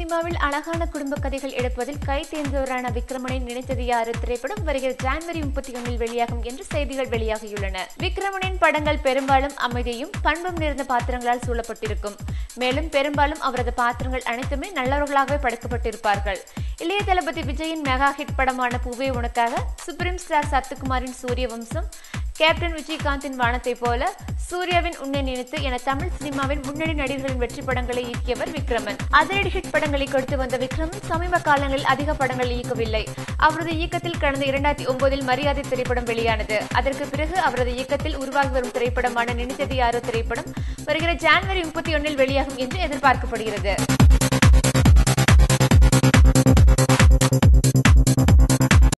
சினிமாவில் அழகான குடும்ப கதைகள் எடுப்பதில் கை தேர்ந்தவரான விக்ரமனை நினைத்தது யாரு திரைப்படம் வருகிற ஜான்வரி முப்பத்தி ஒன்னில் வெளியாகும் என்று செய்திகள் வெளியாகியுள்ளன விக்ரமனின் படங்கள் பெரும்பாலும் அமைதியும் பண்பும் நிறைந்த பாத்திரங்களால் சூழப்பட்டிருக்கும் மேலும் பெரும்பாலும் அவரது பாத்திரங்கள் அனைத்துமே நல்லவர்களாகவே படைக்கப்பட்டிருப்பார்கள் இளைய தளபதி விஜயின் மெகா ஹிட் படமான பூவே உனக்காக சுப்ரீம் ஸ்டார் சத்துக்குமாரின் சூரிய வம்சம் கேப்டன் விஜயகாந்தின் வானத்தை போல சூர்யாவின் உன்னை நினைத்து என தமிழ் சினிமாவின் முன்னணி நடிகர்களின் வெற்றி படங்களை இயக்கியவர் விக்ரமன் அதிரடி ஹிட் படங்களை கொடுத்து வந்த விக்ரமன் சமீப காலங்களில் அதிக படங்கள் இயக்கவில்லை அவரது இயக்கத்தில் கடந்த இரண்டாயிரத்தி ஒன்பதில் மரியாதை திரைப்படம் வெளியானது அதற்கு பிறகு அவரது இயக்கத்தில் உருவாகி வரும் திரைப்படமான நினைத்தது யாரோ திரைப்படம் வருகிற ஜான்வரி முப்பத்தி ஒன்னில் வெளியாகும் என்று எதிர்பார்க்கப்படுகிறது